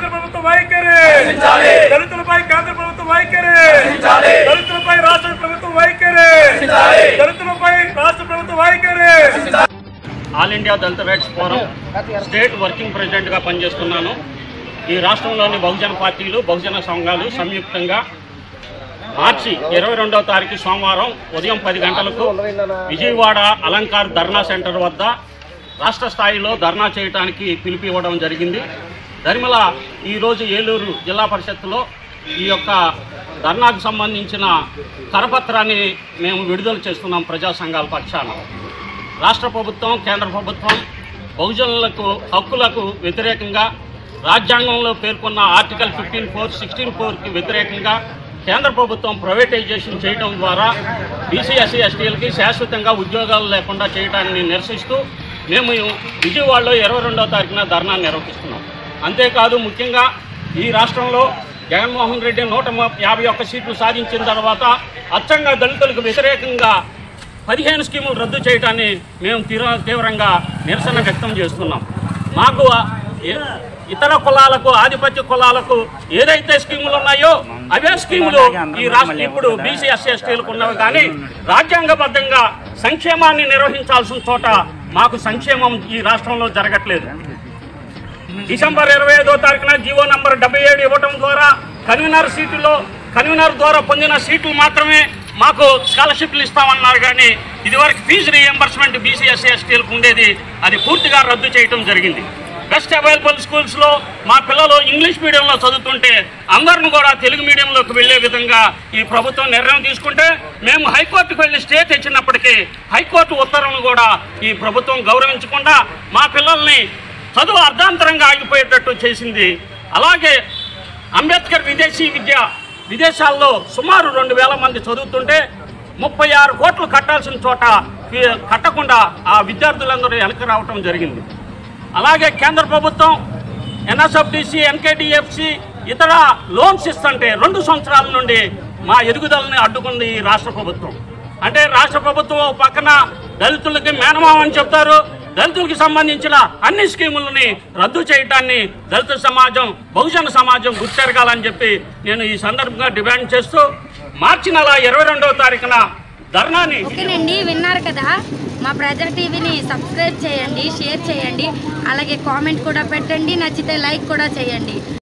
కేంద్ర ప్రభుత్వం వైఖరి దళితులపై కేంద్ర ప్రభుత్వం వైఖరి దళితులపై రాష్ట్ర ప్రభుత్వం వైఖరి దళితులపై రాష్ట్ర ప్రభుత్వం వైఖరి all India Dalit rights forum state working ప్రెసిడెంట్గా పనిచేస్తున్నాను ఈ రాష్ట్రంలోని బహుజన పార్టీలు బహుజన సంఘాలు సంయుక్తంగా మార్చి ఇరవై రెండవ తారీఖు సోమవారం ఉదయం పది గంటలకు విజయవాడ అలంకార్ ధర్నా సెంటర్ వద్ద రాష్ట్ర స్థాయిలో ధర్నా చేయడానికి పిలుపు ఇవ్వడం జరిగింది దరిమల ఈరోజు ఏలూరు జిల్లా పరిషత్తులో ఈ యొక్క ధర్నాకు సంబంధించిన కరపత్రాన్ని మేము విడుదల చేస్తున్నాం ప్రజా సంఘాల పక్షాన రాష్ట్ర ప్రభుత్వం కేంద్ర ప్రభుత్వం బహుజనులకు హక్కులకు వ్యతిరేకంగా రాజ్యాంగంలో పేర్కొన్న ఆర్టికల్ ఫిఫ్టీన్ ఫోర్ సిక్స్టీన్ ఫోర్కి వ్యతిరేకంగా కేంద్ర ప్రభుత్వం ప్రైవేటైజేషన్ చేయడం ద్వారా బీసీ ఎస్సీ ఎస్టీలకి శాశ్వతంగా ఉద్యోగాలు లేకుండా చేయడాన్ని నిరసిస్తూ మేము విజయవాడలో ఇరవై రెండవ తారీఖున ధర్నా నిర్వహిస్తున్నాం అంతేకాదు ముఖ్యంగా ఈ రాష్ట్రంలో జగన్మోహన్ రెడ్డి నూట ము- యాభై ఒక్క సీట్లు సాధించిన తర్వాత అచ్చంగా దళితులకు వ్యతిరేకంగా పదిహేను స్కీములు రద్దు చేయడాన్ని మేము తీవ్ర తీవ్రంగా నిరసన వ్యక్తం చేస్తున్నాం మాకు ఏ- ఇతర కులాలకు ఆధిపత్య కులాలకు ఏదైతే స్కీములు ఉన్నాయో అవే స్కీములు ఈ రాష్ట్ర ఇప్పుడు బీసీ ఎస్సీ ఎస్టీలకు ఉన్నవి కానీ రాజ్యాంగబద్ధంగా సంక్షేమాన్ని నిర్వహించాల్సిన చోట మాకు సంక్షేమం ఈ రాష్ట్రంలో జరగట్లేదు డిసెంబర్ ఇరవై ఐదో తారీఖున జీవో నంబర్ డెబ్బై ఏడు ఇవ్వడం ద్వారా కన్వీనర్ సీటులో కన్వీనర్ ద్వారా పొందిన సీట్లు మాత్రమే మాకు స్కాలర్షిప్లు ఇస్తామన్నారు కానీ ఇదివరకు ఫీజు రీఎంబర్స్మెంట్ బీసీ ఎస్సీ ఎస్టీలకు ఉండేది అది పూర్తిగా రద్దు చేయడం జరిగింది బెస్ట్ అవైలబుల్ స్కూల్స్లో మా పిల్లలు ఇంగ్లీష్ మీడియంలో చదువుతుంటే అందరిని కూడా తెలుగు మీడియంలోకి వెళ్ళే విధంగా ఈ ప్రభుత్వం నిర్ణయం తీసుకుంటే మేము హైకోర్టుకు వెళ్ళి స్టే తెచ్చినప్పటికీ హైకోర్టు ఉత్తర్వులను కూడా ఈ ప్రభుత్వం గౌరవించకుండా మా పిల్లల్ని చదువు అర్ధాంతరంగా ఆగిపోయేటట్టు చేసింది అలాగే అంబేద్కర్ విదేశీ విద్య విదేశాల్లో సుమారు రెండు వేల మంది చదువుతుంటే ముప్పై ఆరు కోట్లు కట్టాల్సిన చోట ఫీ- కట్టకుండా ఆ విద్యార్థులందరూ వెనక్కి రావటం జరిగింది అలాగే కేంద్ర ప్రభుత్వం ఎన్ఎస్ఎఫ్డిసి ఎన్కేడిఎఫ్సి ఇతర లోన్స్ ఇస్తుంటే రెండు సంవత్సరాల నుండి మా ఎదుగుదలని అడ్డుకుంది ఈ రాష్ట్ర ప్రభుత్వం అంటే రాష్ట్ర ప్రభుత్వం ఓ పక్కన దళితులకి మేనమామ అని చెప్తారు దళితులకు సంబంధించిన అన్ని స్కీములని రద్దు చేయడాన్ని దళిత సమాజం బహుజన సమాజం గుర్తెరగాలని చెప్పి నేను ఈ సందర్భంగా డిమాండ్ చేస్తూ మార్చి నెల ఇరవై రెండవ తారీఖున ధర్నాని ఓకేనండి విన్నారు కదా మా ప్రజా టీవీని సబ్స్క్రైబ్ చేయండి షేర్ చేయండి అలాగే కామెంట్ కూడా పెట్టండి నచ్చితే లైక్ కూడా చేయండి